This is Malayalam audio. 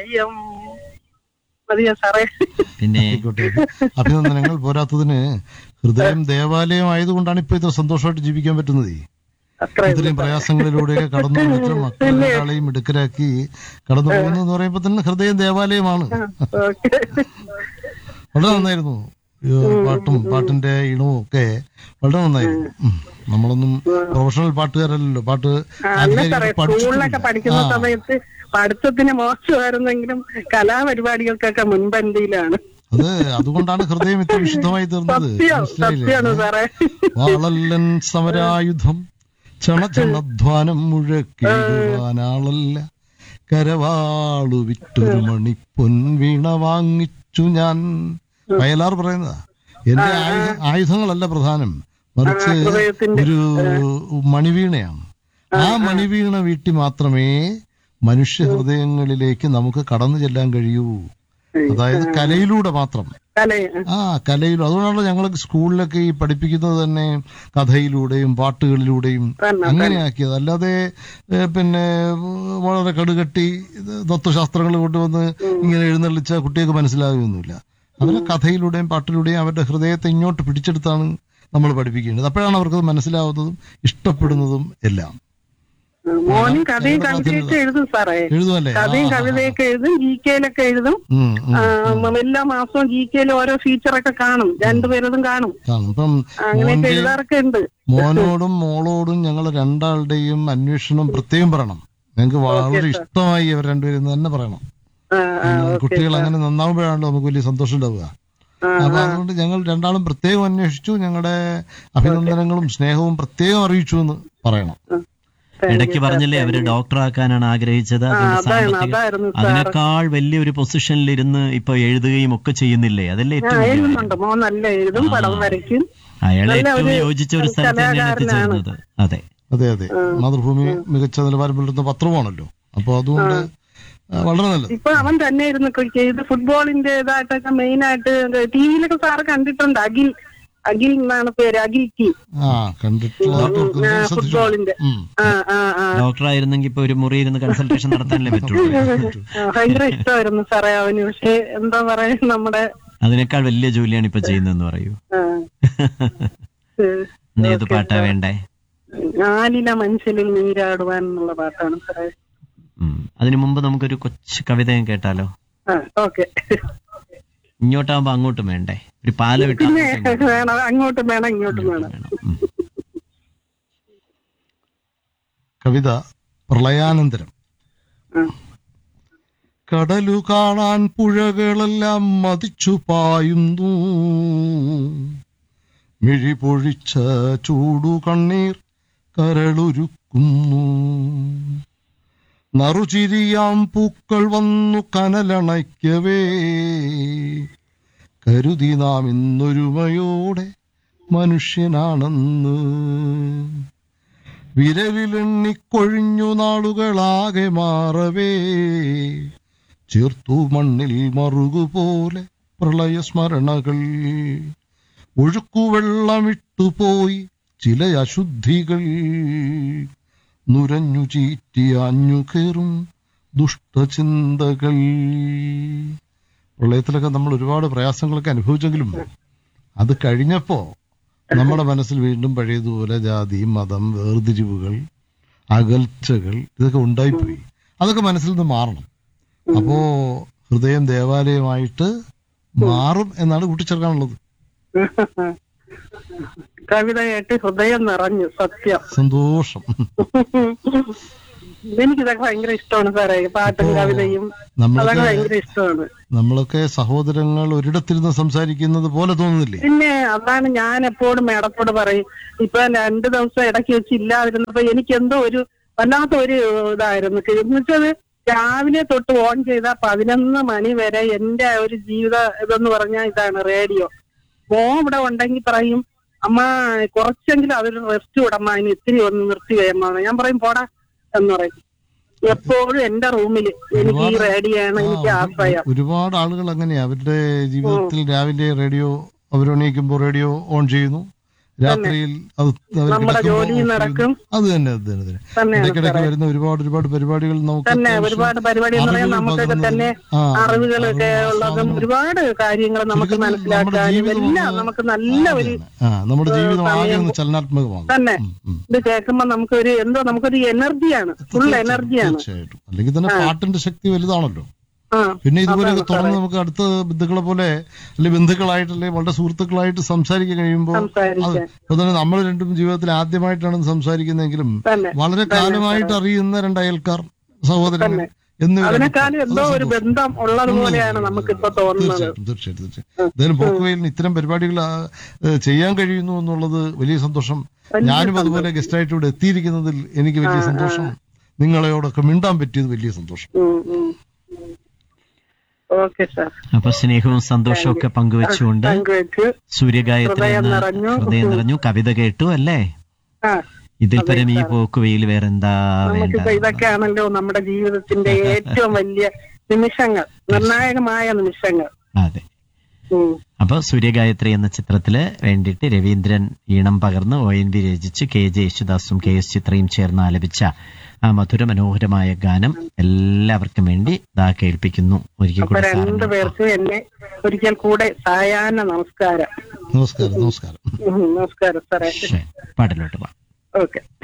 ഹൃദയം മതിയോ സാറേ പിന്നെ ആയിക്കോട്ടെ അഭിനന്ദനങ്ങൾ പോരാത്തതിന് ഹൃദയം ദേവാലയം ആയതുകൊണ്ടാണ് ഇപ്പൊ ഇത് സന്തോഷമായിട്ട് ജീവിക്കാൻ പറ്റുന്നത് അത്ര ഇത്രയും പ്രയാസങ്ങളിലൂടെയൊക്കെ കടന്നു വന്നിട്ട് മക്കളെ ഒരാളെയും മിടുക്കരാക്കി കടന്നു പോകുന്നു എന്ന് പറയുമ്പോ തന്നെ ഹൃദയം ദേവാലയമാണ് ഓക്കെ വളരെ നന്നായിരുന്നു ഈ പാട്ടും പാട്ടിന്റെ ഈണവും ഒക്കെ വളരെ നന്നായിരുന്നു ഉം. നമ്മളൊന്നും പ്രൊഫഷണൽ പാട്ടുകാരല്ലല്ലോ പാട്ട് അല്ല സാറേ ആധികാരികമായിട്ട് സ്കൂളിലൊക്കെ പഠിക്കുന്ന ആ, സമയത്ത് പഠിത്തത്തിന് മോശമായിരുന്നെങ്കിലും കലാപരിപാടികൾക്കൊക്കെ മുൻപന്തിയിലാണ് അത് അതുകൊണ്ടാണ് ഹൃദയം ഇത്ര വിശുദ്ധമായി തീർന്നത് സത്യം സത്യമാണ് സാറേ വാളല്ലൻ സമരായുധം ചണചണധ്വാനം മുഴക്കിടുവാനാളല്ല കരവാളു വിറ്റൊരു മണി പൊൻവീണ വാങ്ങിച്ചു ഞാൻ വയലാർ പറയുന്നതാ എന്റെ ആയുധ ആയുധങ്ങളല്ല പ്രധാനം മറിച്ച് ഹൃദയത്തിന്റെ ഒരു മണിവീണയാണ് ആ മണിവീണ വീട്ടി മാത്രമേ മനുഷ്യ ഹൃദയങ്ങളിലേക്ക് നമുക്ക് കടന്നു ചെല്ലാൻ കഴിയൂ അതായത് കലയിലൂടെ മാത്രം കല ആ കലയിലും അതുകൊണ്ടാണ് ഞങ്ങൾ സ്കൂളിലൊക്കെ ഈ പഠിപ്പിക്കുന്നത് തന്നെ കഥയിലൂടെയും പാട്ടുകളിലൂടെയും തന്നെ, അങ്ങനെയാക്കിയത് അല്ലാതെ ഏ, പിന്നെ വളരെ കടുകട്ടി ഇത് തത്വശാസ്ത്രങ്ങൾ കൊണ്ടുവന്ന് ഇങ്ങനെ എഴുന്നള്ളിച്ച കുട്ടികൾക്ക് മനസ്സിലാകുകയൊന്നുമില്ല അവരെ കഥയിലൂടെയും പാട്ടിലൂടെയും അവരുടെ ഹൃദയത്തെ ഇങ്ങോട്ട് പിടിച്ചെടുത്താണ് നമ്മൾ പഠിപ്പിക്കേണ്ടത് അപ്പോഴാണ് അവർക്ക് മനസ്സിലാവുന്നതും ഇഷ്ടപ്പെടുന്നതും എല്ലാം മോനും കഥയും കവിതയൊക്കെ എഴുതും സാറേ എഴുതുമല്ലേ ആ, കഥയും കവിതയൊക്കെ എഴുതും ജി കെയിലൊക്കെ എഴുതും ഉം, ഉം. ആ, എല്ലാ മാസവും ജി കെയിൽ ഓരോ ഫീച്ചറൊക്കെ കാണും രണ്ടുപേരതും കാണും കാണും ഇപ്പം അങ്ങനെയൊക്കെ മോന്റെ എഴുതാറൊക്കെ ഉണ്ട് മോനോടും മോളോടും ഞങ്ങൾ രണ്ടാളുടെയും അന്വേഷണം പ്രത്യേകം പറയണം ഞങ്ങൾക്ക് വളരെ ഇഷ്ടമായി ഇവർ രണ്ടുപേരും എന്ന് തന്നെ പറയണം ആ, ആ, കുട്ടികൾ അങ്ങനെ നന്നാവുമ്പോഴാണല്ലോ നമുക്ക് വലിയ സന്തോഷം ഉണ്ടാവുക ആ, അപ്പൊ അതുകൊണ്ട് ഞങ്ങൾ രണ്ടാളും പ്രത്യേകം അന്വേഷിച്ചു ഞങ്ങളുടെ അഭിനന്ദനങ്ങളും സ്നേഹവും പ്രത്യേകം അറിയിച്ചു എന്ന് പറയണം ഇടയ്ക്ക് പറഞ്ഞില്ലേ അവര് ഡോക്ടറാക്കാനാണ് ആഗ്രഹിച്ചത് അതുകൊണ്ട് അതാണ് സാമ്പത്തിക അതായിരുന്നു സാർ അതിനേക്കാൾ വലിയൊരു പൊസിഷനിലിരുന്ന് ഇപ്പൊ എഴുതുകയും ഒക്കെ ചെയ്യുന്നില്ലേ അതല്ലേ ആ, ഏറ്റവും വലിയ കാര്യം. എഴുതുന്നുണ്ട് മോൻ നല്ല എഴുതും പടം വരയ്ക്കും അയാൾ നല്ല ഏറ്റവും ഒരു യോജിച്ച ഒരു സ്ഥലത്ത് തന്നെയാണ് കലാകാരനാണ്. എത്തിച്ചേർന്നത് അതെ അതെ അതെ മാതൃഭൂമി മികച്ച നിലവാരം പുലർത്തുന്ന പത്രമാണല്ലോ അപ്പൊ അതുകൊണ്ട് ആ, വളരെ നല്ലത് ഇപ്പൊ അവൻ തന്നെ ഇരുന്ന് ചെയ്ത് ഫുട്ബോളിന്റെ ഇതായിട്ടൊക്കെ മെയിൻ ആയിട്ട് ടി വിയിലൊക്കെ സാറ് കണ്ടിട്ടുണ്ട് അഖിൽ അഖിൽ എന്നാണ് പേര് അഖിൽ ടി ആ കണ്ടിട്ടുള്ളതായിട്ട് ഓർക്കുന്നു. ആ, ശ്രദ്ധിച്ചു. ഫുട്ബോളിന്റെ ഉം. ആ ആ ആ ഡോക്ടറായിരുന്നെങ്കിൽ ഇപ്പൊ ഒരു മുറി ഇരുന്ന് കൺസൾട്ടേഷൻ നടത്താനല്ലേ പറ്റുള്ളൂ ആ, ഭയങ്കര ഇഷ്ടമായിരുന്നു സാറേ അവന് പക്ഷെ എന്താ പറയാ നമ്മുടെ അതിനേക്കാൾ വലിയ ജോലിയാണ് ഇപ്പൊ ചെയ്യുന്നതെന്ന് പറയൂ ആ, ഏഹ്, ഇന്ന് ഏത് പാട്ടാ വേണ്ടേ നാലില മനുഷ്യനിൽ നീരാടുവാൻ എന്നുള്ള പാട്ടാണ് സാറേ ഉം. അതിനു മുമ്പ് നമുക്കൊരു കൊച്ചു കവിതയും കേട്ടാലോ ആ ഓക്കെ ഇങ്ങോട്ടാകുമ്പോ അങ്ങോട്ടും വേണ്ടേ ഒരു പാല വിട്ട് പിന്നെ അങ്ങോട്ടും ഇങ്ങോട്ടും വേണം അങ്ങോട്ടും വേണം ഇങ്ങോട്ടും വേണം വേണം ഉം. കവിത പ്രളയാനന്തരം ആ. കടലു കാണാൻ പുഴകളെല്ലാം മതിച്ചു പായുന്നു മിഴി പൊഴിച്ച ചൂടു കണ്ണീർ കരളുരുക്കുന്നു നറുചിരിയാം പൂക്കൾ വന്നു കനലണയ്ക്കവേ കരുതി നാം ഇന്നൊരുമയോടെ മനുഷ്യനാണെന്ന് വിരലിലെണ്ണിക്കൊഴിഞ്ഞു നാളുകളാകെ മാറവേ ചേർത്തു മണ്ണിൽ മറുകുപോലെ പ്രളയസ്മരണകൾ ഒഴുക്കുവെള്ളമിട്ടുപോയി ചില അശുദ്ധികൾ നുരഞ്ഞു ചീറ്റി അഞ്ഞു കയറും ദുഷ്ടചിന്തകൾ പ്രളയത്തിലൊക്കെ നമ്മൾ ഒരുപാട് പ്രയാസങ്ങളൊക്കെ അനുഭവിച്ചെങ്കിലും അത് കഴിഞ്ഞപ്പോ നമ്മുടെ മനസ്സിൽ വീണ്ടും പഴയതുപോലെ ജാതി മതം വേർതിരിവുകൾ അകൽച്ചകൾ ഇതൊക്കെ ഉണ്ടായിപ്പോയി അതൊക്കെ മനസ്സിൽ നിന്ന് മാറണം അപ്പോ ഹൃദയം ദേവാലയമായിട്ട് മാറും എന്നാണ് കൂട്ടിച്ചേർക്കാനുള്ളത് കവിത കേട്ട് ഹൃദയം നിറഞ്ഞു സത്യം സന്തോഷം എനിക്കിതൊക്കെ ഭയങ്കര ഇഷ്ടമാണ് സാറേ പാട്ടും കവിതയും അതൊക്കെ നമ്മളൊക്കെ ഭയങ്കര ഇഷ്ടമാണ് നമ്മളൊക്കെ സഹോദരങ്ങൾ ഒരിടത്തിരുന്ന് സംസാരിക്കുന്നത് പോലെ തോന്നുന്നില്ലേ പിന്നെ അതാണ് ഞാൻ എപ്പോഴും മേടത്തോട് പറയും ഇപ്പൊ രണ്ടു ദിവസം ഇടയ്ക്ക് വെച്ച് ഇല്ലാതിരുന്നപ്പോ എനിക്ക് എന്തോ ഒരു വല്ലാത്ത ഒരു ഇതായിരുന്നു എന്നുവെച്ചത് രാവിലെ തൊട്ട് ഓൺ ചെയ്ത പതിനൊന്ന് മണി വരെ എന്റെ ഒരു ജീവിത ഇതെന്ന് പറഞ്ഞാൽ ഇതാണ് റേഡിയോ മോ ഇവിടെ ഉണ്ടെങ്കിൽ പറയും അമ്മ കുറച്ചെങ്കിലും അതൊരു റെസ്റ്റ് വിടമ്മ ഇനി ഇത്തിരി ഒന്ന് നിർത്തി കഴിയമ്മ ഞാൻ പറയും പോടാ എന്ന് പറയും എപ്പോഴും എന്റെ റൂമില് എനിക്ക് ഈ റേഡിയോ ആണ് എനിക്ക് ആശ്രയം ഒരുപാട് ആളുകൾ അങ്ങനെയാ അവരുടെ ജീവിതത്തിൽ രാവിലെ റേഡിയോ അവരെണീക്കുമ്പോൾ റേഡിയോ ഓൺ ചെയ്യുന്നു രാത്രിയിൽ അത് അവർ നമ്മുടെ കിടക്കുമ്പോൾ ജോലി ഓഫ് നടക്കും. ചെയ്യുന്നു. അത് തന്നെ അത് തന്നെ അത് തന്നെ തന്നെയാണ് ഇടയ്ക്കിടയ്ക്ക് വരുന്ന ഒരുപാട് ഒരുപാട് പരിപാടികൾ നമുക്ക് തന്നെ അത്യാവശ്യം ഒരുപാട് പരിപാടി എന്ന് പറയാൻ അറിവുകൾ നമുക്കൊക്കെ പകർന്നു തന്നെ ആ, അറിവുകളൊക്കെ അറിവ് ഉള്ളതും സാധനം. ഒരുപാട് കാര്യങ്ങൾ നമുക്ക് ചുരുക്കത്തിൽ നമ്മുടെ മനസ്സിലാക്കാനും ജീവിതം എല്ലാം ഒന്ന് നമുക്ക് നല്ല ആ, ഒരു ആ നമ്മുടെ ജീവിതം ആകെ സമയം ഒന്ന് ചലനാത്മകമാകും തന്നെ ഉം, ഉം. ഇത് കേൾക്കുമ്പോ നമുക്കൊരു എന്തോ നമുക്കൊരു എനർജിയാണ് ഫുൾ എനർജിയാണ് തീർച്ചയായിട്ടും അല്ലെങ്കിൽ തന്നെ പാട്ടിന്റെ ശക്തി വലുതാണല്ലോ ആ പിന്നെ ഇതുപോലെയൊക്കെ അതാണ് തുറന്ന് നമുക്ക് അടുത്ത ബന്ധുക്കളെ പോലെ അല്ലെങ്കിൽ ബന്ധുക്കളായിട്ട് അല്ലെങ്കിൽ വളരെ സുഹൃത്തുക്കളായിട്ട് സംസാരിക്കാൻ കഴിയുമ്പോൾ അത് സംസാരിക്കാൻ അതുപോലെ നമ്മൾ രണ്ടും ജീവിതത്തിൽ ആദ്യമായിട്ടാണ് സംസാരിക്കുന്നതെങ്കിലും തന്നെ വളരെ കാലമായിട്ട് അറിയുന്ന രണ്ട് അയൽക്കാർ സഹോദരങ്ങൾ എന്നിവരാണ് അതിനേക്കാളും എന്തോ ഒരു സന്തോഷം. ബന്ധം ഉള്ളതുപോലെയാണ് നമുക്കിപ്പോ തോന്നുന്നത് തീർച്ചയായിട്ടും തീർച്ചയായിട്ടും തീർച്ചയായിട്ടും എന്തായാലും പോക്കുവെയിലിന് ഇത്തരം പരിപാടികൾ ആ, ഏ, ചെയ്യാൻ കഴിയുന്നു എന്നുള്ളത് വലിയ സന്തോഷം ഞാനും അതുപോലെ ഗസ്റ്റായിട്ട് ഇവിടെ എത്തിയിരിക്കുന്നതിൽ എനിക്ക് വലിയ സന്തോഷം നിങ്ങളെയോടൊക്കെ മിണ്ടാൻ പറ്റിയത് വലിയ സന്തോഷം ഓക്കെ സാർ അപ്പൊ സ്നേഹവും സന്തോഷവും ഒക്കെ പങ്കുവെച്ചുകൊണ്ട് പങ്കുവെച്ച് സൂര്യഗായത്രി ഹൃദയം എന്ന നിറഞ്ഞു. ഹൃദയം നിറഞ്ഞു കവിത കേട്ടു അല്ലേ ആ ഇതിൽ പരം ഈ പോക്കുവെയിൽ വേറെന്താ വേണ്ട നമുക്കിപ്പോ ഇതൊക്കെയാണല്ലോ നമ്മുടെ ജീവിതത്തിന്റെ ഏറ്റവും വലിയ നിമിഷങ്ങൾ നിർണായകമായ നിമിഷങ്ങൾ അതെ ഉം. അപ്പൊ സൂര്യഗായത്രി എന്ന ചിത്രത്തില് വേണ്ടിയിട്ട് രവീന്ദ്രൻ ഈണം പകർന്ന് ഒ എൻ വി രചിച്ച് കെ ജെ യേശുദാസും കെ എസ് ചിത്രയും ചേർന്ന് ആലപിച്ച ആ മധുര മനോഹരമായ ഗാനം എല്ലാവർക്കും വേണ്ടി ദാ കേൾപ്പിക്കുന്നു ഒരിക്കൽ അപ്പൊ കൂടി രണ്ടു സാറിന് പേർക്കും എന്നെ ഒരിക്കൽ കൂടെ സായാഹ്ന നമസ്കാരം നമസ്കാരം നമസ്കാരം ഉം, നമസ്കാരം സാറേ ശരി, പാട്ടിലോട്ട് പോവാം ഓക്കെ